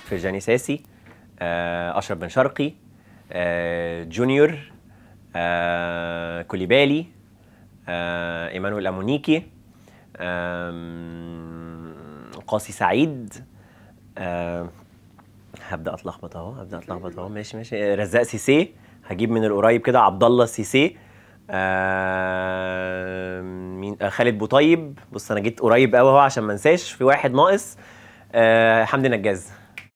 فرجاني ساسي آه، اشرف بن شرقي آه، جونيور آه، كوليبالي آه، ايمانويل امونيكي آم، قاسي سعيد آه، هبدا اتلخبط اهو هبدا اتلخبط اهو ماشي ماشي رزاق سيسي هجيب من القريب كده عبد الله سيسي آه مين آه خالد بوطيب بص انا جيت قريب قوي اهو عشان ما انساش في واحد ناقص آه حمدي نجاز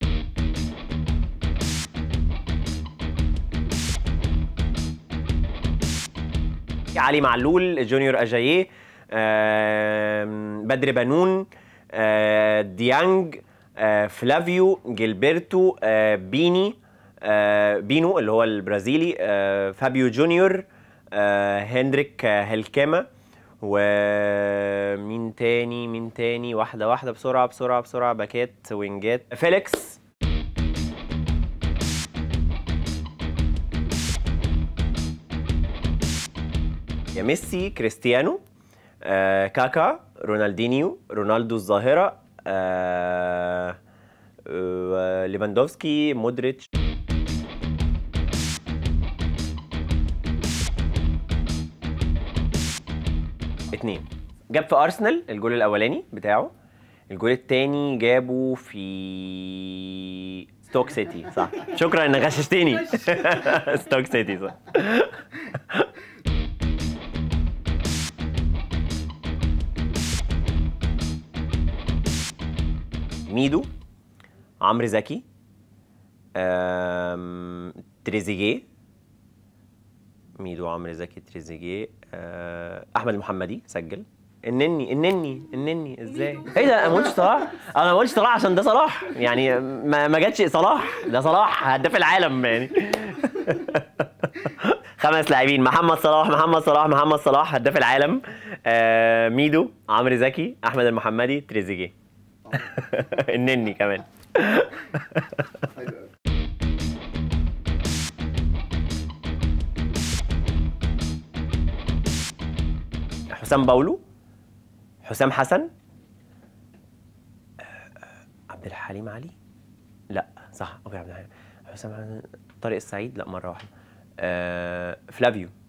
علي معلول جونيور اجاييه آم، بدر بنون آه، ديانج آه، فلافيو جilberto آه، بيني آه، بينو اللي هو البرازيلي آه، فابيو جونيور آه، هنريك آه، هلكاما ومين تاني مين تاني واحدة واحدة بسرعة بسرعة بسرعة باكات وينجات فيليكس يا ميسي كريستيانو آه، كاكا رونالدينيو رونالدو الظاهرة آه، آه، ليفاندوفسكي مودريتش اتنين جاب في ارسنال الجول الاولاني بتاعه الجول التاني جابه في ستوك سيتي صح شكرا انك غششتني ستوك سيتي صح ميدو عمرو زكي آم، تريزيجيه ميدو عمرو زكي تريزيجيه آه، احمد المحمدي سجل النني النني النني ازاي ايه ده انا ما قلتش صلاح انا ما قلتش صلاح عشان ده صلاح يعني ما ما جاتش صلاح ده صلاح هداف العالم يعني خمس لاعبين محمد صلاح محمد صلاح محمد صلاح هداف العالم آه، ميدو عمرو زكي احمد المحمدي تريزيجيه النني كمان حسام باولو حسام حسن آه، آه، عبد الحليم علي لا صح اوكي عبد الحليم حسام حسن طارق السعيد لا مره واحده آه، فلافيو